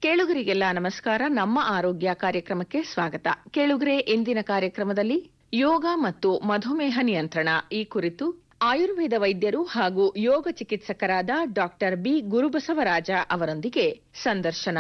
ಕೇಳುಗರಿಗೆಲ್ಲ ನಮಸ್ಕಾರ ನಮ್ಮ ಆರೋಗ್ಯ ಕಾರ್ಯಕ್ರಮಕ್ಕೆ ಸ್ವಾಗತ ಕೇಳುಗರೆ ಇಂದಿನ ಕಾರ್ಯಕ್ರಮದಲ್ಲಿ ಯೋಗ ಮತ್ತು ಮಧುಮೇಹ ನಿಯಂತ್ರಣ ಈ ಕುರಿತು ಆಯುರ್ವೇದ ವೈದ್ಯರು ಹಾಗೂ ಯೋಗ ಚಿಕಿತ್ಸಕರಾದ ಡಾಕ್ಟರ್ ಬಿ ಗುರುಬಸವರಾಜ ಅವರೊಂದಿಗೆ ಸಂದರ್ಶನ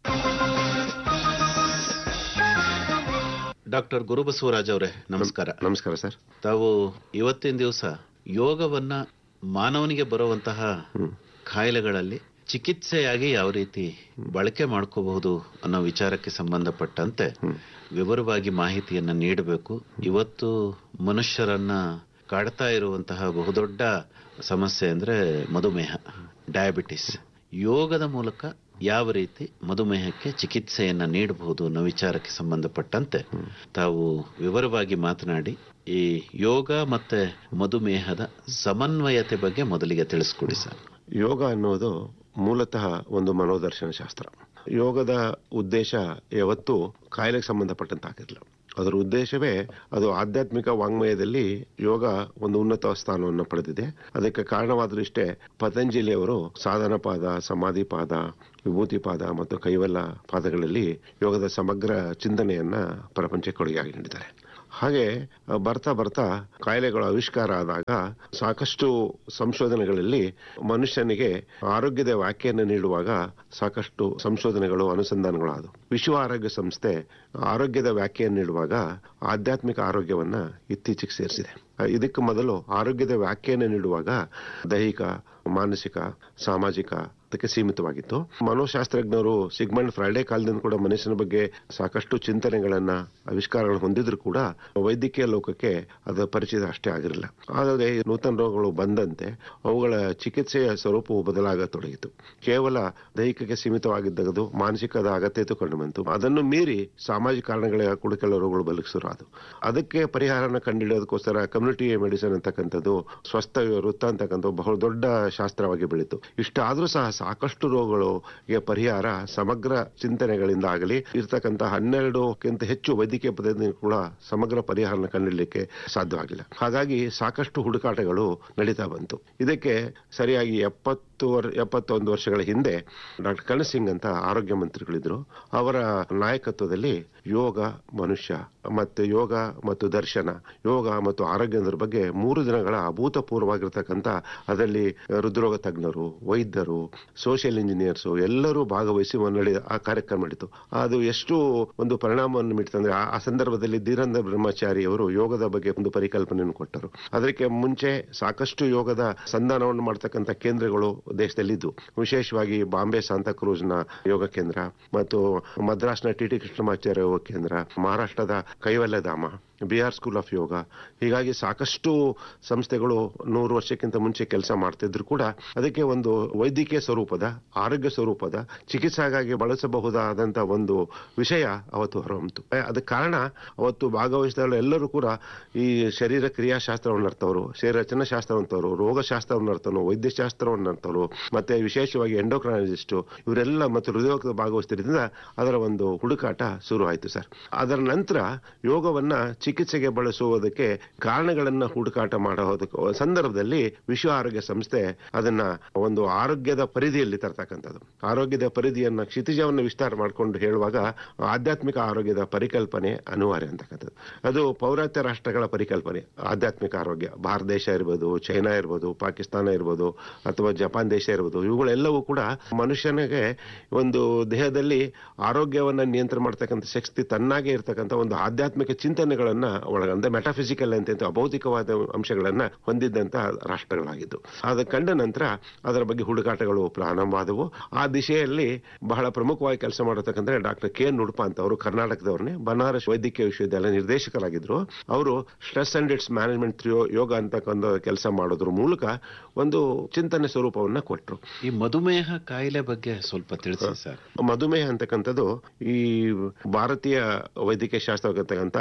ಡಾಕ್ಟರ್ ಗುರುಬಸವರಾಜ್ ಅವರೇ ನಮಸ್ಕಾರ ನಮಸ್ಕಾರ ಸರ್ ತಾವು ಇವತ್ತಿನ ದಿವಸ ಯೋಗವನ್ನ ಮಾನವನಿಗೆ ಬರುವಂತಹ ಕಾಯಿಲೆಗಳಲ್ಲಿ ಚಿಕಿತ್ಸೆಯಾಗಿ ಯಾವ ರೀತಿ ಬಳಕೆ ಮಾಡ್ಕೋಬಹುದು ಅನ್ನೋ ವಿಚಾರಕ್ಕೆ ಸಂಬಂಧಪಟ್ಟಂತೆ ವಿವರವಾಗಿ ಮಾಹಿತಿಯನ್ನ ನೀಡಬೇಕು ಇವತ್ತು ಮನುಷ್ಯರನ್ನ ಕಾಡ್ತಾ ಇರುವಂತಹ ಬಹುದೊಡ್ಡ ಸಮಸ್ಯೆ ಅಂದ್ರೆ ಮಧುಮೇಹ ಡಯಾಬಿಟಿಸ್ ಯೋಗದ ಮೂಲಕ ಯಾವ ರೀತಿ ಮಧುಮೇಹಕ್ಕೆ ಚಿಕಿತ್ಸೆಯನ್ನ ನೀಡಬಹುದು ಅನ್ನೋ ವಿಚಾರಕ್ಕೆ ಸಂಬಂಧಪಟ್ಟಂತೆ ತಾವು ವಿವರವಾಗಿ ಮಾತನಾಡಿ ಈ ಯೋಗ ಮತ್ತೆ ಮಧುಮೇಹದ ಸಮನ್ವಯತೆ ಬಗ್ಗೆ ಮೊದಲಿಗೆ ತಿಳಿಸ್ಕೊಡಿ ಸರ್ ಯೋಗ ಅನ್ನೋದು ಮೂಲತಃ ಒಂದು ಮನೋದರ್ಶನ ಶಾಸ್ತ್ರ ಯೋಗದ ಉದ್ದೇಶ ಯಾವತ್ತೂ ಕಾಯಿಲೆಗೆ ಸಂಬಂಧಪಟ್ಟಂತಾಗಿರಲಿಲ್ಲ ಅದರ ಉದ್ದೇಶವೇ ಅದು ಆಧ್ಯಾತ್ಮಿಕ ವಾಂಗ್ಮಯದಲ್ಲಿ ಯೋಗ ಒಂದು ಉನ್ನತ ಸ್ಥಾನವನ್ನು ಪಡೆದಿದೆ ಅದಕ್ಕೆ ಕಾರಣವಾದರೂ ಇಷ್ಟೇ ಪತಂಜಲಿಯವರು ಸಾಧನ ಪಾದ ಸಮಾಧಿ ಪಾದ ವಿಭೂತಿ ಪಾದ ಮತ್ತು ಕೈವಲ್ಲ ಪಾದಗಳಲ್ಲಿ ಯೋಗದ ಸಮಗ್ರ ಚಿಂತನೆಯನ್ನ ಪ್ರಪಂಚಕ್ಕೆ ಕೊಡುಗೆಯಾಗಿ ನೀಡಿದ್ದಾರೆ ಹಾಗೆ ಬರ್ತಾ ಬರ್ತಾ ಕಾಯಿಲೆಗಳ ಆವಿಷ್ಕಾರ ಆದಾಗ ಸಾಕಷ್ಟು ಸಂಶೋಧನೆಗಳಲ್ಲಿ ಮನುಷ್ಯನಿಗೆ ಆರೋಗ್ಯದ ವ್ಯಾಖ್ಯೆಯನ್ನು ನೀಡುವಾಗ ಸಾಕಷ್ಟು ಸಂಶೋಧನೆಗಳು ಅನುಸಂಧಾನಗಳು ಆದವು ವಿಶ್ವ ಆರೋಗ್ಯ ಸಂಸ್ಥೆ ಆರೋಗ್ಯದ ವ್ಯಾಖ್ಯೆಯನ್ನು ನೀಡುವಾಗ ಆಧ್ಯಾತ್ಮಿಕ ಆರೋಗ್ಯವನ್ನ ಇತ್ತೀಚೆಗೆ ಸೇರಿಸಿದೆ ಇದಕ್ಕೆ ಮೊದಲು ಆರೋಗ್ಯದ ವ್ಯಾಖ್ಯೆಯನ್ನು ನೀಡುವಾಗ ದೈಹಿಕ ಮಾನಸಿಕ ಸಾಮಾಜಿಕ ಅದಕ್ಕೆ ಸೀಮಿತವಾಗಿತ್ತು ಮನೋಶಾಸ್ತ್ರಜ್ಞರು ಸಿಗ್ಮಂಡ್ ಫ್ರೈಡೆ ಕಾಲದಿಂದ ಕೂಡ ಮನುಷ್ಯನ ಬಗ್ಗೆ ಸಾಕಷ್ಟು ಚಿಂತನೆಗಳನ್ನ ಆವಿಷ್ಕಾರಗಳನ್ನು ಹೊಂದಿದ್ರು ಕೂಡ ವೈದ್ಯಕೀಯ ಲೋಕಕ್ಕೆ ಅದರ ಪರಿಚಿತ ಅಷ್ಟೇ ಆಗಿರಲಿಲ್ಲ ಆದರೆ ನೂತನ ರೋಗಗಳು ಬಂದಂತೆ ಅವುಗಳ ಚಿಕಿತ್ಸೆಯ ಸ್ವರೂಪವು ಬದಲಾಗತೊಡಗಿತು ಕೇವಲ ದೈಹಿಕಕ್ಕೆ ಸೀಮಿತವಾಗಿದ್ದದು ಮಾನಸಿಕದ ಅಗತ್ಯತೆ ಕಂಡು ಬಂತು ಅದನ್ನು ಮೀರಿ ಸಾಮಾಜಿಕ ಕಾರಣಗಳ ಕೂಡ ಕೆಲವು ರೋಗಗಳು ಬಲಗಿಸರು ಅದು ಅದಕ್ಕೆ ಪರಿಹಾರನ ಕಂಡುಹಿಡಿಯೋದಕ್ಕೋಸ್ಕರ ಕಮ್ಯುನಿಟಿ ಮೆಡಿಸಿನ್ ಅಂತಕ್ಕಂಥದ್ದು ಸ್ವಸ್ಥ ವೃತ್ತ ಅಂತಕ್ಕಂಥ ಬಹು ದೊಡ್ಡ ಶಾಸ್ತ್ರವಾಗಿ ಬೆಳೀತು ಇಷ್ಟಾದ್ರೂ ಸಹ ಸಾಕಷ್ಟು ರೋಗಗಳಿಗೆ ಪರಿಹಾರ ಸಮಗ್ರ ಚಿಂತನೆಗಳಿಂದ ಆಗಲಿ ಇರ್ತಕ್ಕಂಥ ಹನ್ನೆರಡುಕ್ಕಿಂತ ಹೆಚ್ಚು ವೈದ್ಯಕೀಯ ಪದ್ಧತಿ ಕೂಡ ಸಮಗ್ರ ಪರಿಹಾರನ ಕಂಡುಹಿಡಲಿಕ್ಕೆ ಸಾಧ್ಯವಾಗಿಲ್ಲ ಹಾಗಾಗಿ ಸಾಕಷ್ಟು ಹುಡುಕಾಟಗಳು ನಡೀತಾ ಬಂತು ಇದಕ್ಕೆ ಸರಿಯಾಗಿ ಎಪ್ಪತ್ತು ವರ್ ಎಪ್ಪತ್ತೊಂದು ವರ್ಷಗಳ ಹಿಂದೆ ಡಾಕ್ಟರ್ ಕರಣ್ ಸಿಂಗ್ ಅಂತ ಆರೋಗ್ಯ ಮಂತ್ರಿಗಳಿದ್ರು ಅವರ ನಾಯಕತ್ವದಲ್ಲಿ ಯೋಗ ಮನುಷ್ಯ ಮತ್ತೆ ಯೋಗ ಮತ್ತು ದರ್ಶನ ಯೋಗ ಮತ್ತು ಆರೋಗ್ಯದ ಬಗ್ಗೆ ಮೂರು ದಿನಗಳ ಅಭೂತಪೂರ್ವವಾಗಿರ್ತಕ್ಕಂಥ ಅದರಲ್ಲಿ ಹೃದ್ರೋಗ ತಜ್ಞರು ವೈದ್ಯರು ಸೋಷಿಯಲ್ ಇಂಜಿನಿಯರ್ಸ್ ಎಲ್ಲರೂ ಭಾಗವಹಿಸಿ ಮುನ್ನಡೆ ಆ ಕಾರ್ಯಕ್ರಮ ನಡೀತು ಅದು ಎಷ್ಟು ಒಂದು ಪರಿಣಾಮವನ್ನು ಮಿಡ್ತಂದ್ರೆ ಆ ಸಂದರ್ಭದಲ್ಲಿ ಧೀರಂದ್ರ ಬ್ರಹ್ಮಚಾರಿ ಅವರು ಯೋಗದ ಬಗ್ಗೆ ಒಂದು ಪರಿಕಲ್ಪನೆಯನ್ನು ಕೊಟ್ಟರು ಅದಕ್ಕೆ ಮುಂಚೆ ಸಾಕಷ್ಟು ಯೋಗದ ಸಂಧಾನವನ್ನು ಮಾಡ್ತಕ್ಕಂಥ ಕೇಂದ್ರಗಳು ದೇಶದಲ್ಲಿದ್ದು ವಿಶೇಷವಾಗಿ ಬಾಂಬೆ ಸಾಂತಾಕ್ರೂಸ್ನ ಯೋಗ ಕೇಂದ್ರ ಮತ್ತು ಮದ್ರಾಸ್ನ ಟಿ ಟಿ ಕೃಷ್ಣಮಾಚಾರ್ಯ ಯೋಗ ಕೇಂದ್ರ ಮಹಾರಾಷ್ಟ್ರದ ಕೈವಲ್ಯಧಾಮ ಬಿಹಾರ್ ಸ್ಕೂಲ್ ಆಫ್ ಯೋಗ ಹೀಗಾಗಿ ಸಾಕಷ್ಟು ಸಂಸ್ಥೆಗಳು ನೂರು ವರ್ಷಕ್ಕಿಂತ ಮುಂಚೆ ಕೆಲಸ ಮಾಡ್ತಿದ್ರು ಕೂಡ ಅದಕ್ಕೆ ಒಂದು ವೈದ್ಯಕೀಯ ಸ್ವರೂಪದ ಆರೋಗ್ಯ ಸ್ವರೂಪದ ಚಿಕಿತ್ಸೆಗಾಗಿ ಬಳಸಬಹುದಾದಂತ ಒಂದು ವಿಷಯ ಅವತ್ತು ಹೊರಹೊಮ್ಮಿತು ಅದಕ್ಕೆ ಕಾರಣ ಅವತ್ತು ಭಾಗವಹಿಸಿದ ಎಲ್ಲರೂ ಕೂಡ ಈ ಶರೀರ ಕ್ರಿಯಾಶಾಸ್ತ್ರವನ್ನು ಅರ್ಥವರು ಶರೀರ ರಚನಾ ಶಾಸ್ತ್ರವಂತವರು ರೋಗಶಾಸ್ತ್ರವನ್ನು ಅರ್ಥನು ವೈದ್ಯಶಾಸ್ತ್ರವನ್ನು ಅರ್ಥವರು ಮತ್ತೆ ವಿಶೇಷವಾಗಿ ಎಂಡೋಕ್ರಾಲಜಿಸ್ಟ್ ಇವರೆಲ್ಲ ಮತ್ತು ಹೃದಯ ಭಾಗವಹಿಸ್ತಿದ್ರಿಂದ ಅದರ ಒಂದು ಹುಡುಕಾಟ ಶುರು ಆಯಿತು ಸರ್ ಅದರ ನಂತರ ಯೋಗವನ್ನ ಚಿಕಿತ್ಸೆಗೆ ಬಳಸುವುದಕ್ಕೆ ಕಾರಣಗಳನ್ನ ಹುಡುಕಾಟ ಮಾಡೋದಕ್ಕೆ ಸಂದರ್ಭದಲ್ಲಿ ವಿಶ್ವ ಆರೋಗ್ಯ ಸಂಸ್ಥೆ ಅದನ್ನ ಒಂದು ಆರೋಗ್ಯದ ಪರಿಧಿಯಲ್ಲಿ ತರ್ತಕ್ಕಂಥದ್ದು ಆರೋಗ್ಯದ ಪರಿಧಿಯನ್ನ ಕ್ಷಿತಿಜವನ್ನು ವಿಸ್ತಾರ ಮಾಡಿಕೊಂಡು ಹೇಳುವಾಗ ಆಧ್ಯಾತ್ಮಿಕ ಆರೋಗ್ಯದ ಪರಿಕಲ್ಪನೆ ಅನಿವಾರ್ಯ ಅಂತಕ್ಕಂಥದ್ದು ಅದು ಪೌರಾತ್ಯ ರಾಷ್ಟ್ರಗಳ ಪರಿಕಲ್ಪನೆ ಆಧ್ಯಾತ್ಮಿಕ ಆರೋಗ್ಯ ಭಾರತ ದೇಶ ಇರ್ಬೋದು ಚೈನಾ ಇರ್ಬೋದು ಪಾಕಿಸ್ತಾನ ಇರ್ಬೋದು ಅಥವಾ ಜಪಾನ್ ದೇಶ ಇರ್ಬೋದು ಇವುಗಳೆಲ್ಲವೂ ಕೂಡ ಮನುಷ್ಯನಿಗೆ ಒಂದು ದೇಹದಲ್ಲಿ ಆರೋಗ್ಯವನ್ನ ನಿಯಂತ್ರಣ ಮಾಡ್ತಕ್ಕಂಥ ಶಕ್ತಿ ತನ್ನಾಗೆ ಇರ್ತಕ್ಕಂಥ ಒಂದು ಆಧ್ಯಾತ್ಮಿಕ ಚಿಂತನೆಗಳನ್ನ ಒಳಗಂದ ಮೆಟಾಫಿಸಿಕಲ್ ಅಂತ ಅಭೌತಿಕವಾದ ಅಂಶಗಳನ್ನ ಹೊಂದಿದ್ದಂತ ರಾಷ್ಟ್ರಗಳಾಗಿದ್ದು ಅದ ಕಂಡ ನಂತರ ಅದರ ಬಗ್ಗೆ ಹುಡುಕಾಟಗಳು ಪ್ರಾರಂಭವಾದವು ಆ ದಿಶೆಯಲ್ಲಿ ಬಹಳ ಪ್ರಮುಖವಾಗಿ ಕೆಲಸ ಮಾಡತಕ್ಕಂಥ ಡಾಕ್ಟರ್ ಕೆ ಎನ್ ಉಡುಪ ಅಂತ ಅವರು ಕರ್ನಾಟಕದವ್ರನ್ನೇ ಬನಾರಸ್ ವೈದ್ಯಕೀಯ ವಿಶ್ವವಿದ್ಯಾಲಯ ನಿರ್ದೇಶಕರಾಗಿದ್ರು ಅವರು stress and its management yoga ಅಂತಕ್ಕಂಥ ಕೆಲಸ ಮಾಡೋದ್ರ ಮೂಲಕ ಒಂದು ಚಿಂತನೆ ಸ್ವರೂಪವನ್ನ ಕೊಟ್ಟರು ಈ ಮಧುಮೇಹ ಕಾಯಿಲೆ ಬಗ್ಗೆ ಸ್ವಲ್ಪ ತಿಳಿಸಿ ಸರ್ ಮಧುಮೇಹ ಅಂತಕ್ಕಂಥದ್ದು ಈ ಭಾರತೀಯ ವೈದ್ಯಕೀಯ ಶಾಸ್ತ್ರವಾಗಿರ್ತಕ್ಕಂಥ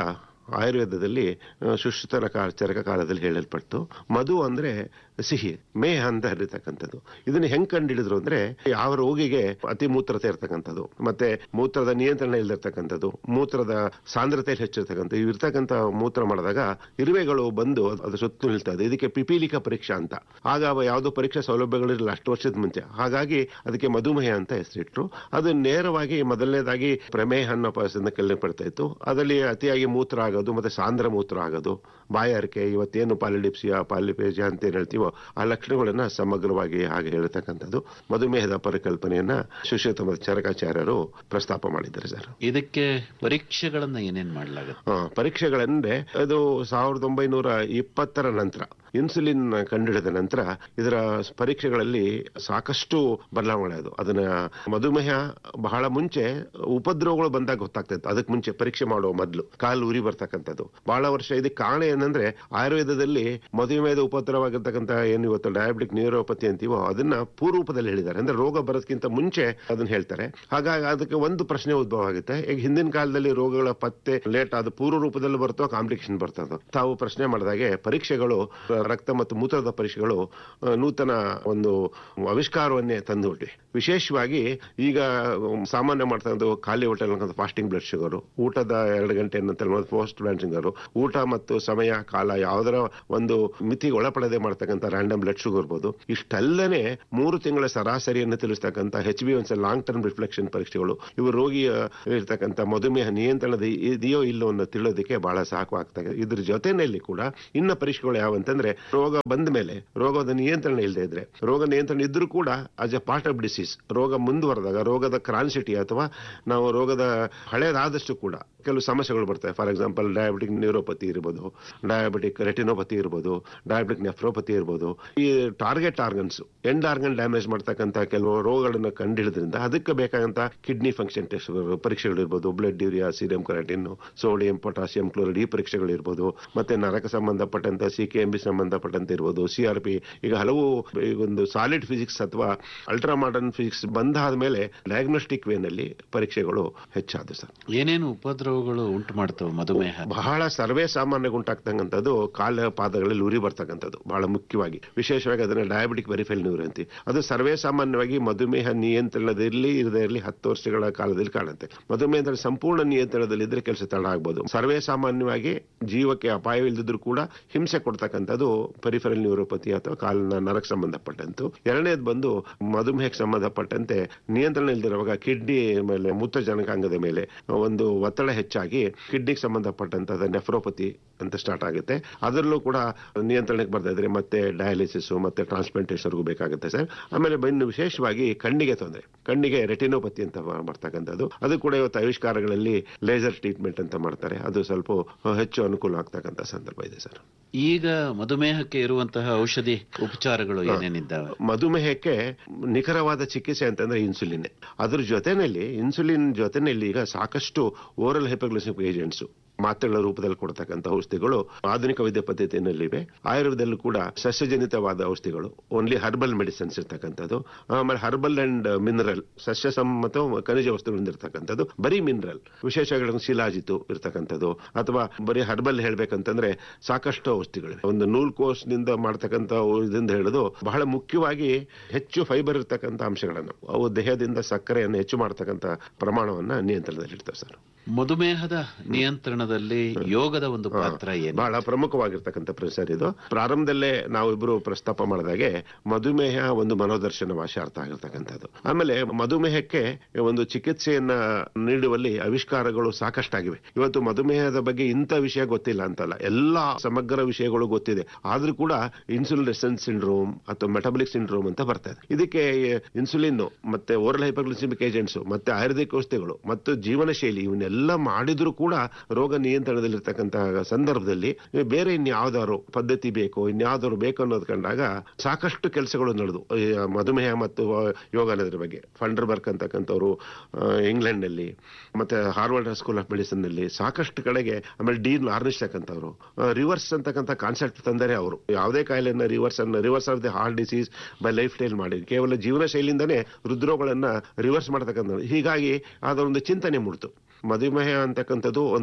ಆಯುರ್ವೇದದಲ್ಲಿ ಆ, ಸುಶ್ರುತನ ಕಾಲ ಚರಕ ಕಾಲದಲ್ಲಿ ಹೇಳಲ್ಪಟ್ಟು ಮಧು ಅಂದ್ರೆ ಸಿಹಿ ಮೇಹ ಅಂತ ಹರಿತಕ್ಕಂಥದ್ದು ಇದನ್ನ ಹೆಂಗ್ ಕಂಡಿಡಿದ್ರು ಅಂದ್ರೆ ಯಾವ ರೋಗಿಗೆ ಅತಿ ಮೂತ್ರತೆ ಇರ್ತಕ್ಕಂಥದ್ದು ಮತ್ತೆ ಮೂತ್ರದ ನಿಯಂತ್ರಣ ಇಲ್ದಿರ್ತಕ್ಕಂಥದ್ದು ಮೂತ್ರದ ಸಾಂದ್ರತೆಯಲ್ಲಿ ಹೆಚ್ಚಿರ್ತಕ್ಕಂಥ ಇವು ಇರ್ತಕ್ಕಂಥ ಮೂತ್ರ ಮಾಡಿದಾಗ ಇರುವೆಗಳು ಬಂದು ಅದು ಸುತ್ತು ನಿಲ್ತದೆ ಇದಕ್ಕೆ ಪಿಪೀಲಿಕಾ ಪರೀಕ್ಷಾ ಅಂತ ಆಗ ಅವ ಯಾವುದೋ ಪರೀಕ್ಷಾ ಸೌಲಭ್ಯಗಳಿರಲಿಲ್ಲ ಅಷ್ಟು ವರ್ಷದ ಮುಂಚೆ ಹಾಗಾಗಿ ಅದಕ್ಕೆ ಮಧುಮೇಹ ಅಂತ ಹೆಸರಿಟ್ರು ಅದು ನೇರವಾಗಿ ಮೊದಲನೇದಾಗಿ ಪ್ರಮೇಹ ಅನ್ನೋ ಪದದಿಂದ ಕೇಳಲ್ಪಡ್ತಾ ಇತ್ತು ಅದರಲ್ಲಿ ಅತಿಯಾಗಿ ಮೂತ್ರ ಆಗೋದು ಮತ್ತೆ ಸಾಂದ್ರ ಮೂತ್ರ ಆಗೋದು ಬಾಯಾರಿಕೆ ಇವತ್ತೇನು ಪಾಲಿಡಿಪ್ಸಿಯಾ ಪಾಲಿಪೇಜಿಯಾ ಅಂತ ಏನ್ ಹೇಳ್ತೀವೋ ಆ ಲಕ್ಷಣಗಳನ್ನ ಸಮಗ್ರವಾಗಿ ಹಾಗೆ ಹೇಳ್ತಕ್ಕಂಥದ್ದು ಮಧುಮೇಹದ ಪರಿಕಲ್ಪನೆಯನ್ನ ಸುಶ್ರುತ ಮತ್ತು ಚರಕಾಚಾರ್ಯರು ಪ್ರಸ್ತಾಪ ಮಾಡಿದ್ದಾರೆ ಸರ್ ಇದಕ್ಕೆ ಪರೀಕ್ಷೆಗಳನ್ನ ಏನೇನ್ ಮಾಡಲಾಗುತ್ತೆ ಆ, ಪರೀಕ್ಷೆಗಳಂದ್ರೆ ಅದು ಸಾವಿರದ ಒಂಬೈನೂರ ಇಪ್ಪತ್ತರ ನಂತರ ಇನ್ಸುಲಿನ್ ಕಂಡುಹಿಡಿದ ನಂತರ ಇದರ ಪರೀಕ್ಷೆಗಳಲ್ಲಿ ಸಾಕಷ್ಟು ಬದಲಾವಣೆ ಅದು ಅದನ್ನ ಮಧುಮೇಹ ಬಹಳ ಮುಂಚೆ ಉಪದ್ರವಗಳು ಬಂದಾಗ ಗೊತ್ತಾಗ್ತಾ ಇತ್ತು ಅದಕ್ಕೆ ಮುಂಚೆ ಪರೀಕ್ಷೆ ಮಾಡುವ ಮೊದಲು ಕಾಲು ಉರಿ ಬರ್ತಕ್ಕಂಥದ್ದು ಬಹಳ ವರ್ಷ ಇದಕ್ಕೆ ಕಾರಣ ಏನಂದ್ರೆ ಆಯುರ್ವೇದದಲ್ಲಿ ಮಧುಮೇಹದ ಉಪದ್ರವಾಗಿರ್ತಕ್ಕಂಥ ಏನು ಇವತ್ತು ಡಯಾಬಿಟಿಕ್ ನ್ಯೂರೋಪತಿ ಅಂತೀವೋ ಅದನ್ನ ಪೂರ್ವರೂಪದಲ್ಲಿ ಹೇಳಿದ್ದಾರೆ ಅಂದ್ರೆ ರೋಗ ಬರೋದಕ್ಕಿಂತ ಮುಂಚೆ ಅದನ್ನ ಹೇಳ್ತಾರೆ ಹಾಗಾಗಿ ಅದಕ್ಕೆ ಒಂದು ಪ್ರಶ್ನೆ ಉದ್ಭವ ಆಗುತ್ತೆ ಈಗ ಹಿಂದಿನ ಕಾಲದಲ್ಲಿ ರೋಗಗಳ ಪತ್ತೆ ಲೇಟ್ ಆದ ಪೂರ್ವ ರೂಪದಲ್ಲಿ ಬರ್ತೋ ಕಾಂಪ್ಲಿಕೇಶನ್ ಬರ್ತದೋ ತಾವು ಪ್ರಶ್ನೆ ಮಾಡಿದಾಗೆ ಪರೀಕ್ಷೆಗಳು ರಕ್ತ ಮತ್ತು ಮೂತ್ರದ ಪರೀಕ್ಷೆಗಳು ಆ, ನೂತನ ಒಂದು ಆವಿಷ್ಕಾರವನ್ನೇ ತಂದುಬಿಟ್ವಿ ವಿಶೇಷವಾಗಿ ಈಗ ಸಾಮಾನ್ಯ ಮಾಡ್ತಕ್ಕಂಥ ಖಾಲಿ ಹೊಟ್ಟೆ ಫಾಸ್ಟಿಂಗ್ ಬ್ಲಡ್ ಶುಗರು ಊಟದ ಎರಡು ಗಂಟೆ ನಂತರ ಪೋಸ್ಟ್ ಬ್ಲಡ್ ಶುಗರು ಊಟ ಮತ್ತು ಸಮಯ ಕಾಲ ಯಾವುದರ ಒಂದು ಮಿತಿಗೆ ಒಳಪಡದೆ ಮಾಡ್ತಕ್ಕಂಥ ರ್ಯಾಂಡಮ್ ಬ್ಲಡ್ ಶುಗರ್ ಇರ್ಬೋದು ಇಷ್ಟೆಲ್ಲನೇ ಮೂರು ತಿಂಗಳ ಸರಾಸರಿಯನ್ನು ತಿಳಿಸ್ತಕ್ಕಂಥ H B one C long term reflection ಪರೀಕ್ಷೆಗಳು ಇವು ರೋಗಿಯ ಇರ್ತಕ್ಕಂಥ ಮಧುಮೇಹ ನಿಯಂತ್ರಣದ ಇದೆಯೋ ಇಲ್ಲೋ ಅನ್ನೋ ತಿಳಿಯೋದಕ್ಕೆ ಬಹಳ ಸಾಕು ಆಗ್ತದೆ ಇದ್ರ ಜೊತೆಯಲ್ಲಿ ಕೂಡ ಇನ್ನ ಪರೀಕ್ಷೆಗಳು ಯಾವಂತಂದ್ರೆ ರೋಗ ಬಂದ ಮೇಲೆ ರೋಗದ ನಿಯಂತ್ರಣ ಇಲ್ಲದೆ ಇದ್ರೆ ರೋಗ ನಿಯಂತ್ರಣ ಇದ್ರೂ ಕೂಡ as a part of disease ರೋಗ ಮುಂದುವರೆದಾಗ ರೋಗದ ಕ್ರಾನ್ಸಿಟಿ ಅಥವಾ ನಾವು ರೋಗದ ಹಳೇದಾದಷ್ಟು ಕೂಡ ಕೆಲವು ಸಮಸ್ಯೆಗಳು ಬರ್ತವೆ ಫಾರ್ ಎಕ್ಸಾಂಪಲ್ ಡಯಾಬಿಟಿಕ್ ನ್ಯೂರೋಪತಿ ಇರ್ಬೋದು ಡಯಾಬಿಟಿಕ್ ರೆಟಿನೋಪತಿ ಇರ್ಬೋದು ಡಯಾಬಿಟಿಕ್ ನೆಫ್ರೋಪತಿ ಇರ್ಬೋದು ಈ target organs end organ damage ಮಾಡ್ತಕ್ಕಂಥ ಕೆಲವು ರೋಗಗಳನ್ನ ಕಂಡಿಡಿದ್ರಿಂದ ಅದಕ್ಕೆ ಬೇಕಾದಂತ ಕಿಡ್ನಿ ಫಂಕ್ಷನ್ ಟೆಸ್ಟ್ ಪರೀಕ್ಷೆಗಳಿರ್ಬೋದು blood urea serum creatinine sodium potassium chloride ಈ ಪರೀಕ್ಷೆಗಳಿರ್ಬೋದು ಮತ್ತೆ ನರಕ ಸಂಬಂಧಪಟ್ಟಂತ ಸಿ ಕೆ ಎಂ ಬಿ ಸಂಬಂಧಪಟ್ಟಂತೆ ಇರ್ಬೋದು ಸಿ ಆರ್ ಪಿ ಈಗ ಹಲವು ಈಗ ಒಂದು ಸಾಲಿಡ್ ಫಿಸಿಕ್ಸ್ ಅಥವಾ ಅಲ್ಟ್ರಾ ಮಾಡರ್ನ್ ಫಿಸಿಕ್ಸ್ ಬಂದಾದ ಮೇಲೆ ಡಯಾಗ್ನೋಸ್ಟಿಕ್ ವೇನಲ್ಲಿ ಪರೀಕ್ಷೆಗಳು ಹೆಚ್ಚಾದವು ಸರ್ ಏನೇನು ಉಪದ್ರವಗಳು ಉಂಟು ಮಾಡ್ತವೆ ಮಧುಮೇಹ ಬಹಳ ಸರ್ವೇ ಸಾಮಾನ್ಯವಾಗಿ ಉಂಟಾಗ್ತಕ್ಕಂಥದ್ದು ಕಾಲ ಪಾದಗಳಲ್ಲಿ ಉರಿ ಬರ್ತಕ್ಕಂಥದ್ದು ಬಹಳ ಮುಖ್ಯವಾಗಿ ವಿಶೇಷವಾಗಿ ಅದನ್ನ ಡಯಾಬಿಟಿಕ್ ವೆರಿಫೈಲ್ ನ್ಯೂರ್ ಅಂತಿ ಅದು ಸರ್ವೇ ಸಾಮಾನ್ಯವಾಗಿ ಮಧುಮೇಹ ನಿಯಂತ್ರಣದಲ್ಲಿ ಇರದೇ ಇರಲಿ ಹತ್ತು ವರ್ಷಗಳ ಕಾಲದಲ್ಲಿ ಕಾಣುತ್ತೆ ಮಧುಮೇಹದಲ್ಲಿ ಸಂಪೂರ್ಣ ನಿಯಂತ್ರಣದಲ್ಲಿ ಇದ್ರೆ ಕೆಲಸ ತಡ ಆಗ್ಬೋದು ಸರ್ವೇ ಸಾಮಾನ್ಯವಾಗಿ ಜೀವಕ್ಕೆ ಅಪಾಯವಿಲ್ಲದಿದ್ರು ಕೂಡ ಹಿಂಸೆ ಕೊಡ್ತಕ್ಕಂಥದ್ದು ಪರಿಫರಲ್ ನ್ಯೂರೋಪತಿ ಅಥವಾ ಕಾಲಿನ ನರಕ್ಕೆ ಸಂಬಂಧಪಟ್ಟಂತು ಎರಡನೇದು ಬಂದು ಮಧುಮೇಹಕ್ಕೆ ಸಂಬಂಧಪಟ್ಟಂತೆ ನಿಯಂತ್ರಣ ಇಲ್ದಿರುವಾಗ ಕಿಡ್ನಿ ಮೇಲೆ ಮೂತ್ರಜನಕಾಂಗದ ಮೇಲೆ ಒಂದು ಒತ್ತಡ ಹೆಚ್ಚಾಗಿ ಕಿಡ್ನಿಗೆ ಸಂಬಂಧಪಟ್ಟಂತ ನೆಫ್ರೋಪತಿ ಅಂತ ಸ್ಟಾರ್ಟ್ ಆಗುತ್ತೆ ಅದರಲ್ಲೂ ಕೂಡ ನಿಯಂತ್ರಣಕ್ಕೆ ಬರ್ತಾ ಇದ್ರೆ ಮತ್ತೆ ಡಯಾಲಿಸಿಸ್ ಮತ್ತೆ ಟ್ರಾನ್ಸ್ಪ್ಲಾಂಟೇಷನ್ಗೂ ಬೇಕಾಗುತ್ತೆ ಸರ್ ಆಮೇಲೆ ಇನ್ನು ವಿಶೇಷವಾಗಿ ಕಣ್ಣಿಗೆ ತೊಂದರೆ ಕಣ್ಣಿಗೆ ರೆಟಿನೋಪತಿ ಅಂತ ಬ- ಬರ್ತಕ್ಕಂಥದ್ದು ಅದು ಕೂಡ ಇವತ್ತು ಆವಿಷ್ಕಾರಗಳಲ್ಲಿ ಲೇಸರ್ ಟ್ರೀಟ್ಮೆಂಟ್ ಅಂತ ಮಾಡ್ತಾರೆ ಅದು ಸ್ವಲ್ಪ ಹೆಚ್ಚು ಅನುಕೂಲ ಆಗ್ತಕ್ಕಂಥ ಸಂದರ್ಭ ಇದೆ ಸರ್ ಈಗ ಮಧುಮೇಹಕ್ಕೆ ಇರುವಂತಹ ಔಷಧಿ ಉಪಚಾರಗಳು ಏನೇನಿದ್ದಾವೆ ಮಧುಮೇಹಕ್ಕೆ ನಿಖರವಾದ ಚಿಕಿತ್ಸೆ ಅಂತಂದ್ರೆ ಇನ್ಸುಲಿನ್ ಅದ್ರ ಜೊತೆನಲ್ಲಿ ಇನ್ಸುಲಿನ್ ಜೊತೆನಲ್ಲಿ ಈಗ ಸಾಕಷ್ಟು ಓರಲ್ ಹೈಪೋಗ್ಲಿಸಿಕ್ ಏಜೆಂಟ್ಸ್ ಮಾತ್ರೆಗಳ ರೂಪದಲ್ಲಿ ಕೊಡ್ತಕ್ಕಂಥ ಔಷಧಿಗಳು ಆಧುನಿಕ ವೈದ್ಯ ಪದ್ಧತಿಯಲ್ಲಿವೆ ಆಯುರ್ವೇದದಲ್ಲೂ ಕೂಡ ಸಸ್ಯಜನಿತವಾದ ಔಷಧಿಗಳು ಓನ್ಲಿ ಹರ್ಬಲ್ ಮೆಡಿಸಿನ್ಸ್ ಇರ್ತಕ್ಕಂಥದ್ದು ಆಮೇಲೆ ಹರ್ಬಲ್ ಅಂಡ್ ಮಿನರಲ್ ಸಸ್ಯ ಸಮ್ಮತ ಖನಿಜ ವಸ್ತುಗಳಿಂದ ಇರ್ತಕ್ಕಂಥದ್ದು ಬರೀ ಮಿನರಲ್ ವಿಶೇಷವಾಗಿ ಶಿಲಾಜಿತು ಇರ್ತಕ್ಕಂಥದ್ದು ಅಥವಾ ಬರೀ ಹರ್ಬಲ್ ಹೇಳ್ಬೇಕಂತಂದ್ರೆ ಸಾಕಷ್ಟು ಔಷಧಿಗಳಿವೆ ಒಂದು ನೂಲ್ ಕೋಸ್ನಿಂದ ಮಾಡ್ತಕ್ಕಂಥ ಇದರಿಂದ ಹೇಳೋದು ಬಹಳ ಮುಖ್ಯವಾಗಿ ಹೆಚ್ಚು ಫೈಬರ್ ಇರ್ತಕ್ಕಂಥ ಅಂಶಗಳನ್ನು ಅವು ದೇಹದಿಂದ ಸಕ್ಕರೆಯನ್ನು ಹೆಚ್ಚು ಮಾಡ್ತಕ್ಕಂಥ ಪ್ರಮಾಣವನ್ನ ನಿಯಂತ್ರಣದಲ್ಲಿರ್ತವೆ ಸರ್ ಮಧುಮೇಹದ ನಿಯಂತ್ರಣದಲ್ಲಿ ಯೋಗದ ಒಂದು ಪಾತ್ರ ಏನು ಬಹಳ ಪ್ರಮುಖವಾಗಿರ್ತಕ್ಕಂಥ ಪ್ರಸಾರ ಇದು ಪ್ರಾರಂಭದಲ್ಲೇ ನಾವಿಬ್ರು ಪ್ರಸ್ತಾಪ ಮಾಡಿದಾಗೆ ಮಧುಮೇಹ ಒಂದು ಮನೋದರ್ಶನ ಭಾಷೆ ಅರ್ಥ ಆಗಿರ್ತಕ್ಕಂಥದ್ದು ಆಮೇಲೆ ಮಧುಮೇಹಕ್ಕೆ ಒಂದು ಚಿಕಿತ್ಸೆಯನ್ನ ನೀಡುವಲ್ಲಿ ಆವಿಷ್ಕಾರಗಳು ಸಾಕಷ್ಟಾಗಿವೆ ಇವತ್ತು ಮಧುಮೇಹದ ಬಗ್ಗೆ ಇಂಥ ವಿಷಯ ಗೊತ್ತಿಲ್ಲ ಅಂತಲ್ಲ ಎಲ್ಲಾ ಸಮಗ್ರ ವಿಷಯಗಳು ಗೊತ್ತಿದೆ ಆದ್ರೂ ಕೂಡ ಇನ್ಸುಲಿನ್ ರೆಸೆನ್ಸ್ ಸಿಂಡ್ರೋಮ್ ಅಥವಾ ಮೆಟಬಲಿಕ್ ಸಿಂಡ್ರೋಮ್ ಅಂತ ಬರ್ತಾ ಇದೆ ಇದಕ್ಕೆ ಇನ್ಸುಲಿನ್ ಮತ್ತೆ ಓರಲ್ ಹೈಪರ್ಗ್ಲಿಸಿಮಿಕ್ ಏಜೆಂಟ್ಸ್ ಮತ್ತೆ ಆಯುರ್ವೇದಿಕ್ ಔಷಧಿಗಳು ಮತ್ತು ಜೀವನ ಶೈಲಿ ಇವನ್ನೆಲ್ಲ ಮಾಡಿದ್ರು ಕೂಡ ರೋಗ ನಿಯಂತ್ರಣದಲ್ಲಿರ್ತಕ್ಕಂತಹ ಸಂದರ್ಭದಲ್ಲಿ ಬೇರೆ ಇನ್ಯಾವ್ದಾದ್ರು ಪದ್ಧತಿ ಬೇಕು ಇನ್ಯಾವ್ದಾದ್ರು ಬೇಕು ಅನ್ನೋದು ಕಂಡಾಗ ಸಾಕಷ್ಟು ಕೆಲಸಗಳು ನಡೆದು ಈ ಮಧುಮೇಹ ಮತ್ತು ಯೋಗ ಅನ್ನೋದ್ರ ಬಗ್ಗೆ ಫಂಡರ್ಬರ್ಗ್ ಅಂತಕ್ಕಂಥವ್ರು ಇಂಗ್ಲೆಂಡ್ ನಲ್ಲಿ ಮತ್ತೆ ಹಾರ್ವರ್ಡ್ ಸ್ಕೂಲ್ ಆಫ್ ಮೆಡಿಸಿನ್ ನಲ್ಲಿ ಸಾಕಷ್ಟು ಕಡೆಗೆ ಆಮೇಲೆ ಡೀನ್ ಆರ್ನಿಶ್ ತಕ್ಕಂಥವ್ರು ರಿವರ್ಸ್ ಅಂತಕ್ಕಂಥ ಕಾನ್ಸೆಪ್ಟ್ ತಂದರೆ ಅವರು ಯಾವುದೇ ಕಾಯಿಲೆಯನ್ನ ರಿವರ್ಸ್ ಅನ್ನ reverse of the heart disease by lifestyle ಮಾಡಿ ಕೇವಲ ಜೀವನ ಶೈಲಿಯಿಂದನೇ ಹೃದ್ರೋಗಗಳನ್ನ ರಿವರ್ಸ್ ಮಾಡತಕ್ಕಂಥದ್ದು ಹೀಗಾಗಿ ಅದರ ಒಂದು ಚಿಂತನೆ ಮೂಡ್ತು ಮಧುಮೇಹ ಅಂತಕ್ಕಂಥದ್ದು ಒಂದು ಮೆಟಬಲಿಕ್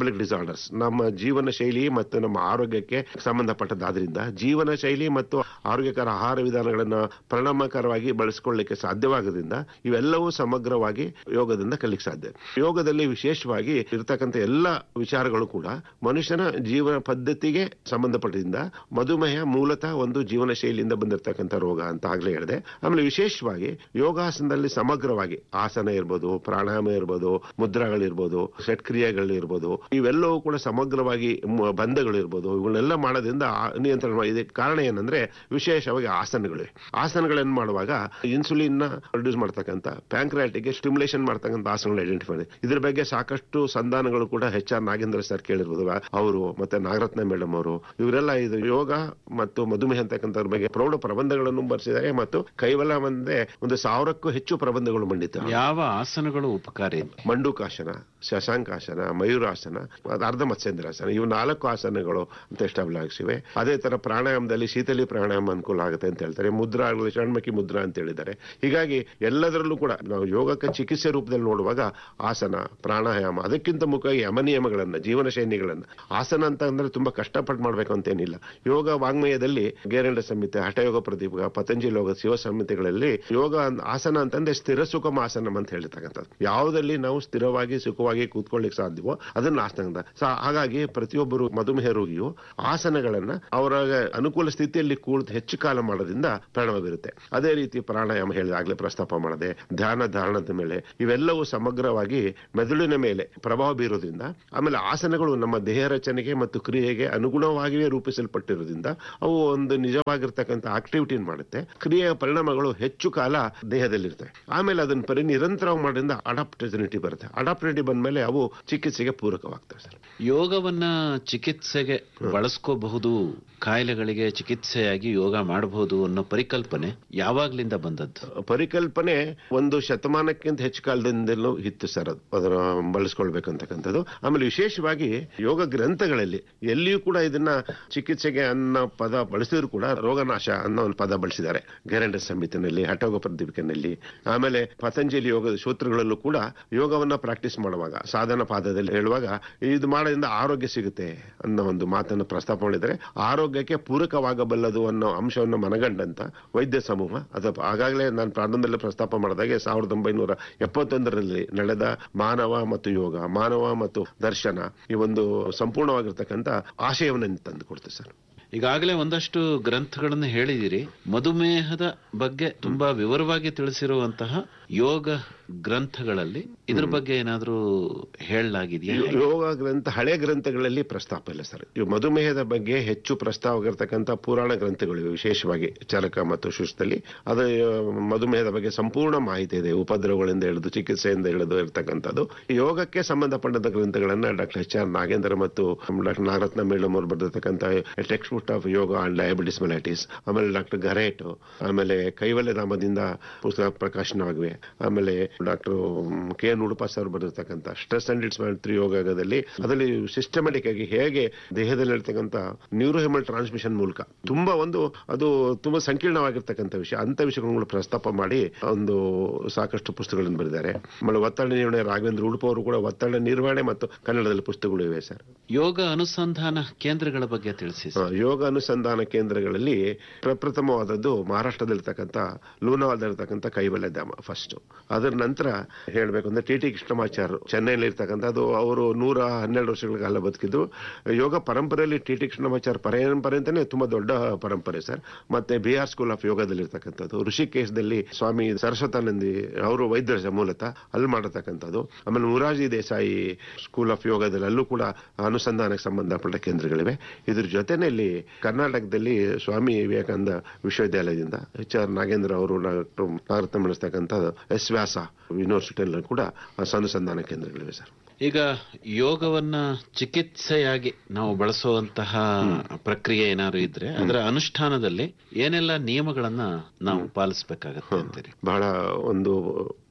ಮೆಟಬಲಿಕ್ ಡಿಸಾರ್ಡರ್ಸ್ ನಮ್ಮ ಜೀವನ ಶೈಲಿ ಮತ್ತು ನಮ್ಮ ಆರೋಗ್ಯಕ್ಕೆ ಸಂಬಂಧಪಟ್ಟದಾದ್ರಿಂದ ಜೀವನ ಶೈಲಿ ಮತ್ತು ಆರೋಗ್ಯಕರ ಆಹಾರ ವಿಧಾನಗಳನ್ನು ಪರಿಣಾಮಕಾರವಾಗಿ ಬಳಸಿಕೊಳ್ಳಲಿಕ್ಕೆ ಸಾಧ್ಯವಾಗೋದ್ರಿಂದ ಇವೆಲ್ಲವೂ ಸಮಗ್ರವಾಗಿ ಯೋಗದಿಂದ ಕಲಿಕ್ಕೆ ಸಾಧ್ಯ ಯೋಗದಲ್ಲಿ ವಿಶೇಷವಾಗಿ ಇರತಕ್ಕಂಥ ಎಲ್ಲ ವಿಚಾರಗಳು ಕೂಡ ಮನುಷ್ಯನ ಜೀವನ ಪದ್ಧತಿಗೆ ಸಂಬಂಧಪಟ್ಟಿದ್ದ ಮಧುಮೇಹ ಮೂಲತಃ ಒಂದು ಜೀವನ ಶೈಲಿಯಿಂದ ಬಂದಿರತಕ್ಕಂಥ ರೋಗ ಅಂತ ಆಗ್ಲೇ ಹೇಳಿದೆ ಆಮೇಲೆ ವಿಶೇಷವಾಗಿ ಯೋಗಾಸನದಲ್ಲಿ ಸಮಗ್ರವಾಗಿ ಆಸನ ಇರ್ಬೋದು ಪ್ರಾಣಾಯಾಮ ಇರ್ಬೋದು ಮುದ್ರಾಗಳಿರ್ಬೋದು ಷಟ್ಕ್ರಿಯೆಗಳಿರ್ಬೋದು ಇವೆಲ್ಲವೂ ಕೂಡ ಸಮಗ್ರವಾಗಿ ಮ- ಬಂಧಗಳಿರ್ಬೋದು ಇವುಗಳನ್ನೆಲ್ಲ ಮಾಡೋದ್ರಿಂದ ಆ- ನಿಯಂತ್ರಣ ಮಾಡಿ- ಇದಕ್ಕೆ ಕಾರಣ ಏನಂದ್ರೆ ವಿಶೇಷವಾಗಿ ಆಸನಗಳಿವೆ ಆಸನಗಳನ್ನು ಮಾಡುವಾಗ ಇನ್ಸುಲಿನ್ ನ ಪ್ರೊಡ್ಯೂಸ್ ಮಾಡ್ತಕ್ಕಂಥ ಪ್ಯಾಂಕ್ರಾಟಿಗೆ ಸ್ಟಿಮ್ಯುಲೇಷನ್ ಮಾಡ್ತಕ್ಕಂಥ ಆಸನಗಳು ಐಡೆಂಟಿಫೈ ಮಾಡಿ ಇದ್ರ ಬಗ್ಗೆ ಸಾಕಷ್ಟು ಸಂಧಾನಗಳು ಕೂಡ ಎಚ್ ಆರ್ ನಾಗೇಂದ್ರ ಸರ್ ಕೇಳಿರ್ಬೋದು ಅವರು ಮತ್ತೆ ನಾಗರತ್ನ ಮೇಡಮ್ ಅವರು ಇವರೆಲ್ಲ ಇದು ಯೋಗ ಮತ್ತು ಮಧುಮೇಹ ಅಂತಕ್ಕಂಥದ್ರ ಬಗ್ಗೆ ಪ್ರೌಢ ಪ್ರಬಂಧಗಳನ್ನು ಬರೆಸಿದ್ದಾರೆ ಮತ್ತು ಕೈವಲ ಒಂದೇ ಒಂದು ಸಾವಿರಕ್ಕೂ ಹೆಚ್ಚು ಪ್ರಬಂಧಗಳು ಮಂಡಿತ ಯಾವ ಆಸನಗಳು ಉಪಕಾರಿ ಮಂಡುಕಾಸನ ಶಶಾಂಕಾಸನ ಮಯೂರಾಸನ ಅದು ಅರ್ಧ ಮತ್ಸ್ಯೇಂದ್ರಾಸನ ಇವು ನಾಲ್ಕು ಆಸನಗಳು ಅಂತ ಎಸ್ಟಾಬ್ಲಿಸಿವೆ ಅದೇ ತರ ಪ್ರಾಣಾಯಾಮದಲ್ಲಿ ಶೀತಲಿ ಪ್ರಾಣಾಯಾಮ ಅನುಕೂಲ ಆಗುತ್ತೆ ಅಂತ ಹೇಳ್ತಾರೆ ಮುದ್ರಾ ಷಣ್ಮುಖಿ ಮುದ್ರಾ ಅಂತ ಹೇಳಿದ್ದಾರೆ ಹೀಗಾಗಿ ಎಲ್ಲದರಲ್ಲೂ ಕೂಡ ನಾವು ಯೋಗಕ್ಕೆ ಚಿಕಿತ್ಸೆ ರೂಪದಲ್ಲಿ ನೋಡುವಾಗ ಆಸನ ಪ್ರಾಣಾಯಾಮ ಅದಕ್ಕಿಂತ ಮುಖ್ಯವಾಗಿ ಯಮನಿಯಮಗಳನ್ನ ಜೀವನ ಶೈಲಿಗಳನ್ನ ಆಸನ ಅಂತ ಅಂದ್ರೆ ತುಂಬಾ ಕಷ್ಟಪಟ್ಟು ಮಾಡ್ಬೇಕು ಅಂತೇನಿಲ್ಲ ಯೋಗ ವಾಂಗ್ಮಯದಲ್ಲಿ ಗೇರಂಡ ಸಂಹಿತೆ ಹಠಯೋಗ ಪ್ರದೀಪ ಪತಂಜಲಿ ಯೋಗ ಶಿವ ಸಂಹಿತೆಗಳಲ್ಲಿ ಯೋಗ ಅನ್- ಆಸನ ಅಂತಂದ್ರೆ ಸ್ಥಿರ ಸುಖಮ ಆಸನಂ ಅಂತ ಹೇಳ್ತಕ್ಕಂಥದ್ದು ಯಾವುದಲ್ಲಿ ನಾವು ಸ್ಥಿರವಾಗಿ ಸುಖವಾಗಿ ಕೂತ್ಕೊಳ್ಳಿಕ್ಕೆ ಸಾಧ್ಯವೋ ಅದನ್ನ ಆಸನ ಅಂತ ಸೊ ಹಾಗಾಗಿ ಪ್ರತಿಯೊಬ್ಬರು ಮಧುಮೇಹ ರೋಗಿಯು ಆಸನಗಳನ್ನ ಅವರ ಅನುಕೂಲ ಸ್ಥಿತಿಯಲ್ಲಿ ಕೂರ್ತು ಹೆಚ್ಚು ಕಾಲ ಮಾಡೋದ್ರಿಂದ ಪರಿಣಾಮ ಬೀರುತ್ತೆ ಅದೇ ರೀತಿ ಪ್ರಾಣಾಯಾಮ ಹೇಳಿದಾಗಲೇ ಪ್ರಸ್ತಾಪ ಮಾಡದೆ ಧ್ಯಾನ ಧಾರಣದ ಮೇಲೆ ಇವೆಲ್ಲವೂ ಸಮಗ್ರವಾಗಿ ಮೆದುಳಿನ ಮೇಲೆ ಪ್ರಭಾವ ಬೀರೋದ್ರಿಂದ ಆಮೇಲೆ ಆಸನಗಳು ನಮ್ಮ ದೇಹ ರಚನೆಗೆ ಮತ್ತು ಕ್ರಿಯೆಗೆ ಅನುಗುಣವಾಗಿಯೇ ರೂಪಿಸಲ್ಪಟ್ಟಿರೋದ್ರಿಂದ ಅವು ಒಂದು ನಿಜವಾಗಿರ್ತಕ್ಕಂಥ ಆಕ್ಟಿವಿಟಿ ಮಾಡುತ್ತೆ ಕ್ರಿಯೆಯ ಪರಿಣಾಮಗಳು ಹೆಚ್ಚು ಕಾಲ ದೇಹದಲ್ಲಿರ್ತವೆ ಆಮೇಲೆ ಅದನ್ನ ಪರಿ ನಿರಂತರವಾಗಿ ಮಾಡೋದ್ರಿಂದ ಅಡಾಪ್ಟಿನಿಟಿ ಬರುತ್ತೆ ಅಡಾಪ್ಟಿನಿಟಿ ಬಂದ್ಮೇಲೆ ಅವು ಚಿಕಿತ್ಸೆಗೆ ಪೂರಕವಾಗ್ತವೆ ಸರ್ ಯೋಗವನ್ನ ಚಿಕಿತ್ಸೆಗೆ ಬಳಸ್ಕೋಬಹುದು ಕಾಯಿಲೆಗಳಿಗೆ ಚಿಕಿತ್ಸೆಯಾಗಿ ಯೋಗ ಮಾಡಬಹುದು ಅನ್ನೋ ಪರಿಕಲ್ಪನೆ ಯಾವಾಗ್ಲಿಂದ ಬಂದದ್ದು ಪರಿಕಲ್ಪನೆ ಒಂದು ಶತಮಾನಕ್ಕಿಂತ ಹೆಚ್ಚು ಕಾಲದಿಂದಲೂ ಇತ್ತು ಸರ್ ಅದು ಅದರ ಬಳಸ್ಕೊಳ್ಬೇಕಂತಕ್ಕಂಥದ್ದು ಆಮೇಲೆ ವಿಶೇಷವಾಗಿ ಯೋಗ ಗ್ರಂಥಗಳಲ್ಲಿ ಎಲ್ಲಿಯೂ ಕೂಡ ಇದನ್ನ ಚಿಕಿತ್ಸೆಗೆ ಅನ್ನೋ ಪದ ಬಳಸಿದ್ರು ಕೂಡ ರೋಗನಾಶ ಅನ್ನೋ ಒಂದು ಪದ ಬಳಸಿದ್ದಾರೆ ಗ್ಯಾರಂಡ ಸಂಹಿತೆನಲ್ಲಿ ಹಠೋಗ ಪ್ರದೀಪಿಕೆನಲ್ಲಿ ಆಮೇಲೆ ಪತಂಜಲಿ ಯೋಗದ ಸೂತ್ರಗಳಲ್ಲೂ ಕೂಡ ಯೋಗವನ್ನ ಪ್ರಾಕ್ಟೀಸ್ ಮಾಡುವಾಗ ಸಾಧನ ಪಾದದಲ್ಲಿ ಹೇಳುವಾಗ ಇದು ಮಾಡೋದ್ರಿಂದ ಆರೋಗ್ಯ ಸಿಗುತ್ತೆ ಅನ್ನೋ ಒಂದು ಮಾತನ್ನು ಪ್ರಸ್ತಾಪ ಮಾಡಿದರೆ ಆರೋಗ್ಯಕ್ಕೆ ಪೂರಕವಾಗಬಲ್ಲದು ಅನ್ನೋ ಅಂಶವನ್ನು ಮನಗಂಡಂತ ವೈದ್ಯ ಸಮೂಹ ಅಥವಾ ಆಗಾಗಲೇ ನಾನು ಪ್ರಾರಂಭದಲ್ಲಿ ಪ್ರಸ್ತಾಪ ಮಾಡಿದಾಗೆ ಸಾವಿರದ ಒಂಬೈನೂರ ಎಪ್ಪತ್ತೊಂದರಲ್ಲಿ ನಡೆದ ಮಾನವ ಮತ್ತು ಯೋಗ ಮಾನವ ಮತ್ತು ದರ್ಶನ ಈ ಒಂದು ಸಂಪೂರ್ಣವಾಗಿರ್ತಕ್ಕಂಥ ಆಶಯವನ್ನು ತಂದು ಕೊಡ್ತೇವೆ ಸರ್ ಈಗಾಗಲೇ ಒಂದಷ್ಟು ಗ್ರಂಥಗಳನ್ನು ಹೇಳಿದಿರಿ ಮಧುಮೇಹದ ಬಗ್ಗೆ ತುಂಬಾ ವಿವರವಾಗಿ ತಿಳಿಸಿರುವಂತಹ ಯೋಗ ಗ್ರಂಥಗಳಲ್ಲಿ ಇದ್ರ ಬಗ್ಗೆ ಏನಾದ್ರೂ ಹೇಳಲಾಗಿದೆಯಾ ಯೋ- ಯೋಗ ಗ್ರಂಥ ಹಳೆ ಗ್ರಂಥಗಳಲ್ಲಿ ಪ್ರಸ್ತಾಪ ಇಲ್ಲ ಸರ್ ಇವು ಮಧುಮೇಹದ ಬಗ್ಗೆ ಹೆಚ್ಚು ಪ್ರಸ್ತಾವ ಆಗಿರ್ತಕ್ಕಂಥ ಪುರಾಣ ಗ್ರಂಥಗಳಿವೆ ವಿಶೇಷವಾಗಿ ಚರಕ ಮತ್ತು ಶುಷ್ತಲ್ಲಿ ಅದು ಆ, ಮಧುಮೇಹದ ಬಗ್ಗೆ ಸಂಪೂರ್ಣ ಮಾಹಿತಿ ಇದೆ ಉಪದ್ರವಗಳಿಂದ ಹಿಡಿದು ಚಿಕಿತ್ಸೆಯಿಂದ ಹಿಡಿದು ಇರ್ತಕ್ಕಂಥದ್ದು ಯೋಗಕ್ಕೆ ಸಂಬಂಧಪಟ್ಟಂತ ಗ್ರಂಥಗಳನ್ನ ಡಾಕ್ಟರ್ ಎಚ್ ಆರ್ ನಾಗೇಂದ್ರ ಮತ್ತು ಡಾಕ್ಟರ್ ನಾಗರತ್ನ ಮೇಡಮ್ ಅವರು ಬರೆದಿರ್ತಕ್ಕಂಥ textbook of yoga and diabetes mellitus ಆಮೇಲೆ ಡಾಕ್ಟರ್ ಗರೇಟ್ ಆಮೇಲೆ ಕೈವಲ್ಯಧಾಮದಿಂದ ಪುಸ್ತಕ ಪ್ರಕಾಶನವಾಗಿವೆ ಆಮೇಲೆ doctor K N Udupa sir ಬರೆದಿರ್ತಕ್ಕಂಥ ಸ್ಟ್ರೆಸ್ ಅಂಡ್ ಇಟ್ಸ್ ತ್ರಿ ಯೋಗದಲ್ಲಿ ಅದರಲ್ಲಿ ಸಿಸ್ಟಮೆಟಿಕ್ ಆಗಿ ಹೇಗೆ ದೇಹದಲ್ಲಿರ್ತಕ್ಕಂಥ ನ್ಯೂರೋಹೆಮಲ್ ಟ್ರಾನ್ಸ್ಮಿಷನ್ ಮೂಲಕ ತುಂಬಾ ಒಂದು ಅದು ತುಂಬಾ ಸಂಕೀರ್ಣವಾಗಿರ್ತಕ್ಕಂಥ ವಿಷಯ ಅಂತ ವಿಷಯಗಳನ್ನು ಪ್ರಸ್ತಾಪ ಮಾಡಿ ಒಂದು ಸಾಕಷ್ಟು ಪುಸ್ತಕಗಳನ್ನು ಬರೆದಿದ್ದಾರೆ ಆಮೇಲೆ ಒತ್ತಡ ನಿರ್ವಹಣೆ ರಾಘವೇಂದ್ರ ಉಡುಪ ಅವರು ಕೂಡ ಒತ್ತಡ ನಿರ್ವಹಣೆ ಮತ್ತು ಕನ್ನಡದಲ್ಲಿ ಪುಸ್ತಕಗಳು ಇವೆ ಸರ್ ಯೋಗ ಅನುಸಂಧಾನ ಕೇಂದ್ರಗಳ ಬಗ್ಗೆ ತಿಳಿಸಿ ಆ, ಯೋಗ ಅನುಸಂಧಾನ ಕೇಂದ್ರಗಳಲ್ಲಿ ಪ್ರಪ್ರಥಮವಾದದ್ದು ಮಹಾರಾಷ್ಟ್ರದಲ್ಲಿರ್ತಕ್ಕಂಥ ಲೂನಾವಾದಲ್ಲಿರ್ತಕ್ಕಂಥ ಕೈವಲ್ಯ ಧಾಮ ಫಸ್ಟ್ ಅದರ ನಂತರ ಹೇಳಬೇಕು ಅಂದ್ರೆ ಟಿ ಟಿ ಕೃಷ್ಣಮಾಚಾರ್ಯ ಚೆನ್ನೈನಲ್ಲಿ ಇರ್ತಕ್ಕಂಥದ್ದು ಅವರು ನೂರ ಹನ್ನೆರಡು ವರ್ಷಗಳ ಕಾಲ ಬದುಕಿದ್ರು ಯೋಗ ಪರಂಪರೆಯಲ್ಲಿ ಟಿ ಟಿ ಕೃಷ್ಣಮಾಚಾರ್ಯ ಪರಂಪರೆ ಅಂತಾನೆ ತುಂಬಾ ದೊಡ್ಡ ಪರಂಪರೆ ಸರ್ ಮತ್ತೆ ಬಿಹಾರ್ ಸ್ಕೂಲ್ ಆಫ್ ಯೋಗದಲ್ಲಿ ಇರ್ತಕ್ಕಂಥದ್ದು ಋಷಿಕೇಶದಲ್ಲಿ ಸ್ವಾಮಿ ಸರಸ್ವತಾನಂದಿ ಅವರು ವೈದ್ಯರ ಮೂಲತಃ ಅಲ್ಲಿ ಮಾಡತಕ್ಕಂಥದ್ದು ಆಮೇಲೆ ಮುರಾರ್ಜಿ ದೇಸಾಯಿ ಸ್ಕೂಲ್ ಆಫ್ ಯೋಗದಲ್ಲಿ ಅಲ್ಲೂ ಕೂಡ ಅನುಸಂಧಾನಕ್ಕೆ ಸಂಬಂಧಪಟ್ಟ ಕೇಂದ್ರಗಳಿವೆ ಇದ್ರ ಜೊತೆನಲ್ಲಿ ಕರ್ನಾಟಕದಲ್ಲಿ ಸ್ವಾಮಿ ವಿವೇಕಾನಂದ ವಿಶ್ವವಿದ್ಯಾಲಯದಿಂದ ಎಚ್ ಆರ್ ನಾಗೇಂದ್ರ ಅವರು ಡಾಕ್ಟರ್ ನಾಗರತ್ನ ನಡೆಸ್ತಕ್ಕಂಥ ಎಸ್ ವ್ಯಾಸ ಯೂನಿವರ್ಸಿಟಿಯಲ್ಲಿ ಕೂಡ ಅನುಸಂಧಾನ ಕೇಂದ್ರಗಳಿವೆ ಸರ್ ಈಗ ಯೋಗವನ್ನ ಚಿಕಿತ್ಸೆಯಾಗಿ ನಾವು ಬಳಸುವಂತಹ ಪ್ರಕ್ರಿಯೆ ಏನಾದ್ರು ಇದ್ರೆ ಅದರ ಅನುಷ್ಠಾನದಲ್ಲಿ ಏನೆಲ್ಲ ನಿಯಮಗಳನ್ನ ನಾವು ಪಾಲಿಸಬೇಕಾಗತ್ತೆ ಅಂತೀರಿ ಬಹಳ ಒಂದು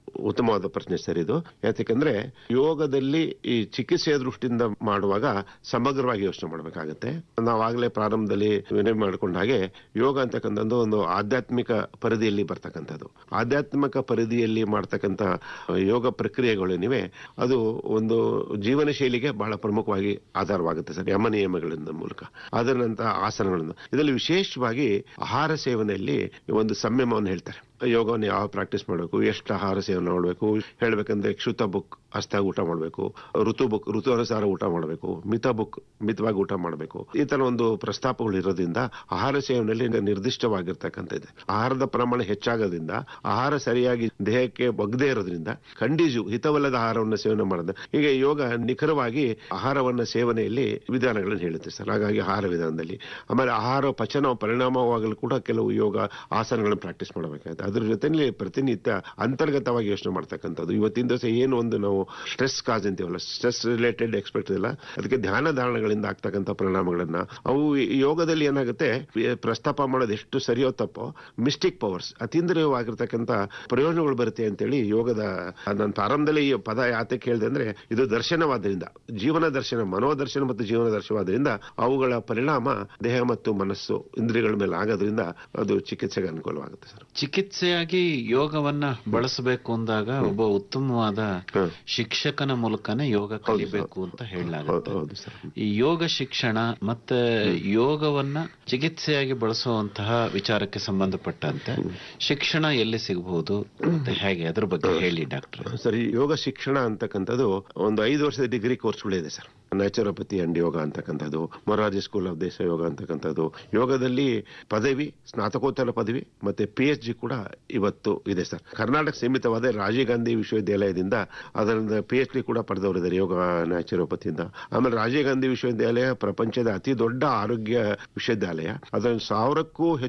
ಉತ್ತಮವಾದ ಪ್ರಶ್ನೆ ಸರ್ ಇದು ಯಾಕಂದ್ರೆ ಯೋಗದಲ್ಲಿ ಈ ಚಿಕಿತ್ಸೆಯ ದೃಷ್ಟಿಯಿಂದ ಮಾಡುವಾಗ ಸಮಗ್ರವಾಗಿ ಯೋಚನೆ ಮಾಡಬೇಕಾಗತ್ತೆ ನಾವಾಗಲೇ ಪ್ರಾರಂಭದಲ್ಲಿ ವಿನಯ ಮಾಡಿಕೊಂಡ ಹಾಗೆ ಯೋಗ ಅಂತಕ್ಕಂಥದ್ದು ಒಂದು ಆಧ್ಯಾತ್ಮಿಕ ಪರಿಧಿಯಲ್ಲಿ ಬರ್ತಕ್ಕಂಥದ್ದು ಆಧ್ಯಾತ್ಮಿಕ ಪರಿಧಿಯಲ್ಲಿ ಮಾಡ್ತಕ್ಕಂಥ ಯೋಗ ಪ್ರಕ್ರಿಯೆಗಳೇನಿವೆ ಅದು ಒಂದು ಜೀವನ ಶೈಲಿಗೆ ಬಹಳ ಪ್ರಮುಖವಾಗಿ ಆಧಾರವಾಗುತ್ತೆ ಸರ್ ಯಮ ನಿಯಮಗಳಿಂದ ಮೂಲಕ ಅದರ ನಂತರ ಆಸನಗಳನ್ನು ಇದರಲ್ಲಿ ವಿಶೇಷವಾಗಿ ಆಹಾರ ಸೇವನೆಯಲ್ಲಿ ಒಂದು ಸಂಯಮವನ್ನು ಹೇಳ್ತಾರೆ ಯೋಗವನ್ನು ಯಾವ ಪ್ರಾಕ್ಟೀಸ್ ಮಾಡಬೇಕು ಎಷ್ಟು ಆಹಾರ ಸೇವನೆ ಮಾಡಬೇಕು ಹೇಳ್ಬೇಕಂದ್ರೆ ಕ್ಷುತ ಬುಕ್ ಹಸ್ತಾಗ ಊಟ ಮಾಡಬೇಕು ಋತು ಬುಕ್ ಋತು ಅನುಸಾರ ಊಟ ಮಾಡಬೇಕು ಮಿತ ಬುಕ್ ಮಿತವಾಗಿ ಊಟ ಮಾಡಬೇಕು ಈ ತರ ಒಂದು ಪ್ರಸ್ತಾಪಗಳು ಇರೋದ್ರಿಂದ ಆಹಾರ ಸೇವನೆಯಲ್ಲಿ ನಿರ್ದಿಷ್ಟವಾಗಿರ್ತಕ್ಕಂಥ ಇದೆ ಆಹಾರದ ಪ್ರಮಾಣ ಹೆಚ್ಚಾಗೋದ್ರಿಂದ ಆಹಾರ ಸರಿಯಾಗಿ ದೇಹಕ್ಕೆ ಬಗ್ದೇ ಇರೋದ್ರಿಂದ ಖಂಡಿಜು ಹಿತವಲ್ಲದ ಆಹಾರವನ್ನು ಸೇವನೆ ಮಾಡೋದು ಹೀಗೆ ಯೋಗ ನಿಖರವಾಗಿ ಆಹಾರವನ್ನ ಸೇವನೆಯಲ್ಲಿ ವಿಧಾನಗಳನ್ನು ಹೇಳುತ್ತೆ ಸರ್ ಹಾಗಾಗಿ ಆಹಾರ ವಿಧಾನದಲ್ಲಿ ಆಮೇಲೆ ಆಹಾರ ಪಚನ ಪರಿಣಾಮವಾಗಲು ಕೂಡ ಕೆಲವು ಯೋಗ ಆಸನಗಳನ್ನು ಪ್ರಾಕ್ಟೀಸ್ ಮಾಡಬೇಕಾಗುತ್ತೆ ಅದ್ರ ಜೊತೆಲಿ ಪ್ರತಿನಿತ್ಯ ಅಂತರ್ಗತವಾಗಿ ಯೋಚನೆ ಮಾಡ್ತಕ್ಕಂಥದ್ದು ಇವತ್ತಿನ ದಿವಸ ಏನು ಒಂದು ನಾವು ಸ್ಟ್ರೆಸ್ ಕಾಜ್ ಅಂತೀವಲ್ಲ ಸ್ಟ್ರೆಸ್ ರಿಲೇಟೆಡ್ ಎಕ್ಸ್ಪೆಕ್ಟ್ ಇಲ್ಲ ಅದಕ್ಕೆ ಧ್ಯಾನ ಧಾರಣಗಳಿಂದ ಆಗ್ತಕ್ಕಂಥ ಪರಿಣಾಮಗಳನ್ನ ಅವು ಈ ಯೋಗದಲ್ಲಿ ಏನಾಗುತ್ತೆ ಈ ಪ್ರಸ್ತಾಪ ಮಾಡೋದು ಎಷ್ಟು ಸರಿಯೋ ತಪ್ಪೋ ಮಿಸ್ಟಿಕ್ ಪವರ್ಸ್ ಅತೀಂದ್ರಿಯವಾಗಿರ್ತಕ್ಕಂಥ ಪ್ರಯೋಜನಗಳು ಬರುತ್ತೆ ಅಂತೇಳಿ ಯೋಗದ ನಾನು ಪ್ರಾರಂಭದಲ್ಲಿ ಈ ಪದ ಯಾತಕ್ಕೆ ಹೇಳಿದೆ ಅಂದ್ರೆ ಇದು ದರ್ಶನವಾದ್ರಿಂದ ಜೀವನ ದರ್ಶನ ಮನೋದರ್ಶನ ಮತ್ತು ಜೀವನ ದರ್ಶನವಾದ್ರಿಂದ ಅವುಗಳ ಪರಿಣಾಮ ದೇಹ ಮತ್ತು ಮನಸ್ಸು ಇಂದ್ರಿಯಗಳ ಮೇಲೆ ಆಗೋದ್ರಿಂದ ಅದು ಚಿಕಿತ್ಸೆಗೆ ಅನುಕೂಲವಾಗುತ್ತೆ ಸರ್ ಚಿಕಿತ್ಸೆಯಾಗಿ ಯೋಗವನ್ನ ಬಳಸಬೇಕು ಅಂದಾಗ ಒಬ್ಬ ಉತ್ತಮವಾದ ಹ್ಮ್. ಶಿಕ್ಷಕನ ಮೂಲಕನೇ ಯೋಗ ಕಲಿಬೇಕು ಅಂತ ಹೌದು ಹೇಳಲಾಗುತ್ತೆ ಹೌದು ಸರ್ ಈ ಯೋಗ ಶಿಕ್ಷಣ ಮತ್ತೆ ಯೋಗವನ್ನ ಚಿಕಿತ್ಸೆಯಾಗಿ ಬಳಸುವಂತಹ ವಿಚಾರಕ್ಕೆ ಸಂಬಂಧಪಟ್ಟಂತೆ ಶಿಕ್ಷಣ ಎಲ್ಲಿ ಸಿಗಬಹುದು ಮತ್ತೆ ಹೇಗೆ ಅದ್ರ ಬಗ್ಗೆ ಹೇಳಿ ಡಾಕ್ಟರ್ ಸರಿ ಯೋಗ ಶಿಕ್ಷಣ ಅಂತಕ್ಕಂಥದ್ದು ಒಂದು ಐದು ವರ್ಷದ ಡಿಗ್ರಿ ಕೋರ್ಸ್ಗಳಿದೆ ಸರ್ ನ್ಯಾಚುರೋಪತಿ ಅಂಡ್ ಯೋಗ ಅಂತಕ್ಕಂಥದ್ದು ಮೊರಾರ್ಜಿ ಸ್ಕೂಲ್ ಆಫ್ ದೇಶ ಯೋಗ ಅಂತಕ್ಕಂಥದ್ದು ಯೋಗದಲ್ಲಿ ಪದವಿ ಸ್ನಾತಕೋತ್ತರ ಪದವಿ ಮತ್ತೆ ಪಿ ಎಚ್ ಜಿ ಕೂಡ ಇವತ್ತು ಇದೆ ಸರ್ ಕರ್ನಾಟಕ ಸೀಮಿತವಾದ ರಾಜೀವ್ ಗಾಂಧಿ ವಿಶ್ವವಿದ್ಯಾಲಯದಿಂದ ಅದರಿಂದ ಪಿ ಎಚ್ ಡಿ ಕೂಡ ಪಡೆದವರಿದ್ದಾರೆ ಯೋಗ ನ್ಯಾಚುರೋಪತಿಯಿಂದ ಆಮೇಲೆ ರಾಜೀವ್ ಗಾಂಧಿ ವಿಶ್ವವಿದ್ಯಾಲಯ ಪ್ರಪಂಚದ ಅತಿ ದೊಡ್ಡ ಆರೋಗ್ಯ ವಿಶ್ವವಿದ್ಯಾಲಯ ಅದರ ಸಾವಿರಕ್ಕೂ ಹೆಚ್ಚು